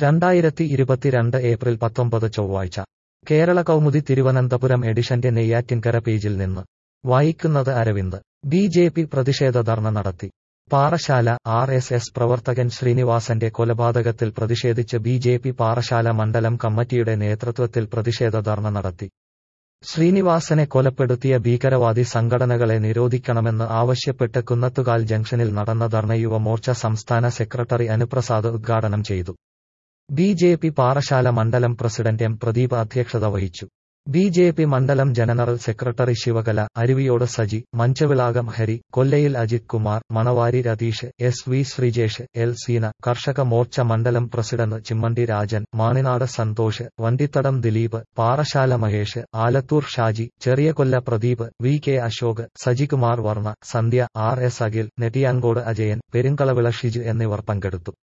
രണ്ടായിരത്തി ഇരുപത്തിരണ്ട് ഏപ്രിൽ പത്തൊമ്പത് ചൊവ്വാഴ്ച കേരള കൗമുദി തിരുവനന്തപുരം എഡിഷന്റെ നെയ്യാറ്റിൻകര പേജിൽ നിന്ന് വായിക്കുന്നത് അരവിന്ദ് ബി ജെ പി പ്രതിഷേധ ധർണ നടത്തി പാറശാല ആർ എസ് എസ് പ്രവർത്തകൻ ശ്രീനിവാസന്റെ കൊലപാതകത്തിൽ പ്രതിഷേധിച്ച് ബി ജെ പി പാറശാല മണ്ഡലം കമ്മിറ്റിയുടെ നേതൃത്വത്തിൽ പ്രതിഷേധ ധർണ നടത്തി ശ്രീനിവാസനെ കൊലപ്പെടുത്തിയ ഭീകരവാദി സംഘടനകളെ നിരോധിക്കണമെന്ന് ആവശ്യപ്പെട്ട് കുന്നത്തുകാൽ ജംഗ്ഷനിൽ നടന്ന ധർണ യുവമോർച്ച സംസ്ഥാന സെക്രട്ടറി അനുപ്രസാദ് ഉദ്ഘാടനം ചെയ്തു ബി ജെ പി പാറശാല മണ്ഡലം പ്രസിഡന്റ് എം പ്രദീപ് അധ്യക്ഷത വഹിച്ചു ബി ജെ പി മണ്ഡലം ജനറൽ സെക്രട്ടറി ശിവകല അരുവിയോട് Saji Manchavilakam Hari Kollayil Ajith Kumar Manavari Ratheesh S V Sreejesh L Seena Karshaka Morcha മണ്ഡലം president Chimmandi Rajan Maninad Santhosh Vandithadam Dileep Parassala Mahesh Alathur Shaji Cheriyakolla Pradeep V K Ashok Sajikumar Varma Sandhya R S Akhil Nettiyankode Ajayan Perunkalavila Shiju എന്നിവർ പങ്കെടുത്തു